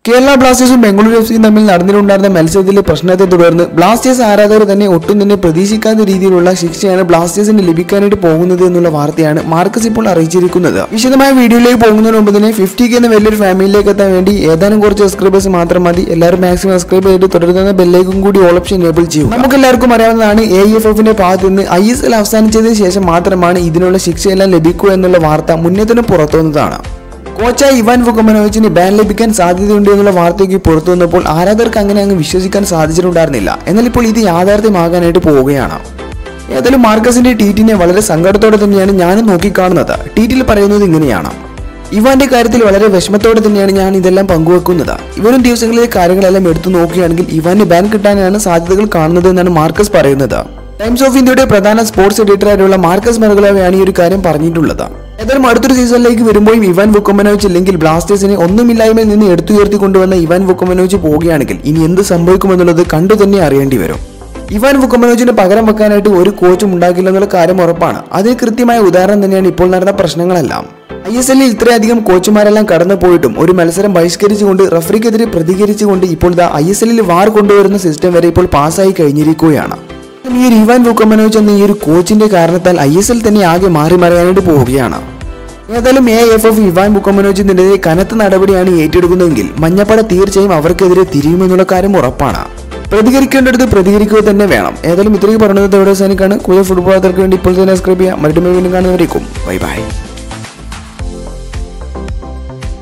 Kerala ബ്ലാസ്റ്റേഴ്സും Bengaluru F സിയും തമ്മിൽ നടന്നിട്ടുണ്ടായിരുന്ന മത്സരത്തിലെ പ്രശ്നത്തെ തുടർന്ന് ബ്ലാസ്റ്റേഴ്സ് ആരാധകർ തന്നെ ഒട്ടും തന്നെ പ്രതീക്ഷിക്കാത്ത രീതിയിലുള്ള ശിക്ഷയാണ് ബ്ലാസ്റ്റേഴ്സിന് ലഭിക്കാനായിട്ട് പോകുന്നത് എന്നുള്ള വാർത്തയാണ് മാർക്കസ് ഇപ്പോൾ അറിയിച്ചിരിക്കുന്നത് വിശദമായ വീഡിയോയിലേക്ക് പോകുന്നതിന് മുമ്പ് തന്നെ ഫിഫ്റ്റി കെ എന്ന വലിയൊരു ഫാമിലിയിലേക്ക് എത്താൻ വേണ്ടി ഏതാനും കുറച്ച് സബ്സ്ക്രൈബേഴ്സ് മാത്രം മതി എല്ലാവരും മാക്സിമം സബ്സ്ക്രൈബ് ചെയ്ത് തുടരുന്ന ബെല്ലേക്കും കൂടി ഓൾ ഓപ്ഷൻ എനേബിൾ ചെയ്യും നമുക്ക് എല്ലാവർക്കും അറിയാവുന്നതാണ് എ എഫ് എഫിന്റെ ഭാഗത്ത് നിന്ന് ഐ എസ് എൽ അവസാനിച്ചതിന് ശേഷം മാത്രമാണ് ഇതിനുള്ള ശിക്ഷയെല്ലാം ലഭിക്കുക എന്നുള്ള വാർത്ത മുന്നേ തന്നെ പുറത്തു വന്നതാണ് കോച്ചായ ഇവാൻ വുക്കമനോവിച്ചിന് ബാൻ ലഭിക്കാൻ സാധ്യതയുണ്ട് എന്നുള്ള വാർത്തയ്ക്ക് പുറത്തു വന്നപ്പോൾ ആരാധകർക്ക് അങ്ങനെ അങ്ങ് വിശ്വസിക്കാൻ സാധിച്ചിട്ടുണ്ടായിരുന്നില്ല എന്നാൽ ഇപ്പോൾ ഇത് യാഥാർത്ഥ്യമാകാനായിട്ട് പോവുകയാണ് ഏതായാലും മാർക്കസിന്റെ ട്വീറ്റിനെ വളരെ സങ്കടത്തോടെ തന്നെയാണ് ഞാനും നോക്കിക്കാണുന്നത് ട്വീറ്റിൽ പറയുന്നത് ഇങ്ങനെയാണ് ഇവാന്റെ കാര്യത്തിൽ വളരെ വിഷമത്തോടെ തന്നെയാണ് ഞാൻ ഇതെല്ലാം പങ്കുവെക്കുന്നത് ഇവരും ദിവസങ്ങളിലെ കാര്യങ്ങളെല്ലാം എടുത്തു നോക്കുകയാണെങ്കിൽ ഇവാന് ബാൻ കിട്ടാനാണ് സാധ്യതകൾ കാണുന്നത് എന്നാണ് മാർക്കസ് പറയുന്നത് ടൈംസ് ഓഫ് ഇന്ത്യയുടെ പ്രധാന സ്പോർട്സ് എഡിറ്ററായിട്ടുള്ള മാർക്കസ് മെർഗലാവയാണ് ഈ ഒരു കാര്യം പറഞ്ഞിട്ടുള്ളത് ഏതായാലും അടുത്തൊരു സീസണിലേക്ക് വരുമ്പോഴും ഇവാൻ വുക്കോമനോവിച്ച് ഇല്ലെങ്കിൽ ബ്ലാസ്റ്റേഴ്സിനെ ഒന്നുമില്ലായ്മയിൽ നിന്ന് എടുത്തുയർത്തി കൊണ്ടുവന്ന ഇവാൻ വുക്കോമനോവിച്ച് പോവുകയാണെങ്കിൽ ഇനി എന്ത് സംഭവിക്കുമെന്നുള്ളത് കണ്ടു തന്നെ അറിയേണ്ടി വരും ഇവാൻ വുക്കോമനോവിച്ചിന് പകരം വെക്കാനായിട്ട് ഒരു കോച്ചും ഉണ്ടാക്കില്ല എന്നുള്ള കാര്യം ഉറപ്പാണ് അതിന് കൃത്യമായ ഉദാഹരണം തന്നെയാണ് ഇപ്പോൾ നടന്ന പ്രശ്നങ്ങളെല്ലാം ഐ എസ് എല്ലിൽ ഇത്രയധികം കോച്ചുമാരെല്ലാം കടന്നു പോയിട്ടും ഒരു മത്സരം ബഹിഷ്കരിച്ചുകൊണ്ട് റഫറിക്കെതിരെ പ്രതികരിച്ചുകൊണ്ട് ഇപ്പോൾ ദാ ഐ എസ് എല്ലിൽ വാർ കൊണ്ടുവരുന്ന സിസ്റ്റം വരെ ഇപ്പോൾ പാസ്സായി കഴിഞ്ഞിരിക്കുകയാണ് ഈ ഒരു ഇവാൻ വുക്കമനോജ് എന്ന ഈ ഒരു കോച്ചിന്റെ കാരണത്താൽ ഐ എസ് എൽ തന്നെ ആകെ മാറി മറിയാനായിട്ട് പോവുകയാണ് ഏതായാലും എ എഫ് എഫ് ഇവാൻ ബുക്കമനോജിനെതിരെ കനത്ത നടപടിയാണ് ഏറ്റെടുക്കുന്നതെങ്കിൽ മഞ്ഞപ്പട തീർച്ചയായും അവർക്കെതിരെ തിരിയുമെന്നുള്ള കാര്യം ഉറപ്പാണ് പ്രതികരിക്കേണ്ടടുത്ത് പ്രതികരിക്കുക തന്നെ വേണം ഏതായാലും ഇത്രയും പറഞ്ഞത് ഇവിടെ അവസാനിക്കാണ് കൂടുതൽ ഫുട്ബോളർക്ക് വേണ്ടി ഇപ്പോൾ തന്നെ സബ്സ്ക്രൈബ് ചെയ്യാം മറ്റു വീണ്ടും കാണുന്നവരേക്കും ബൈ ബൈ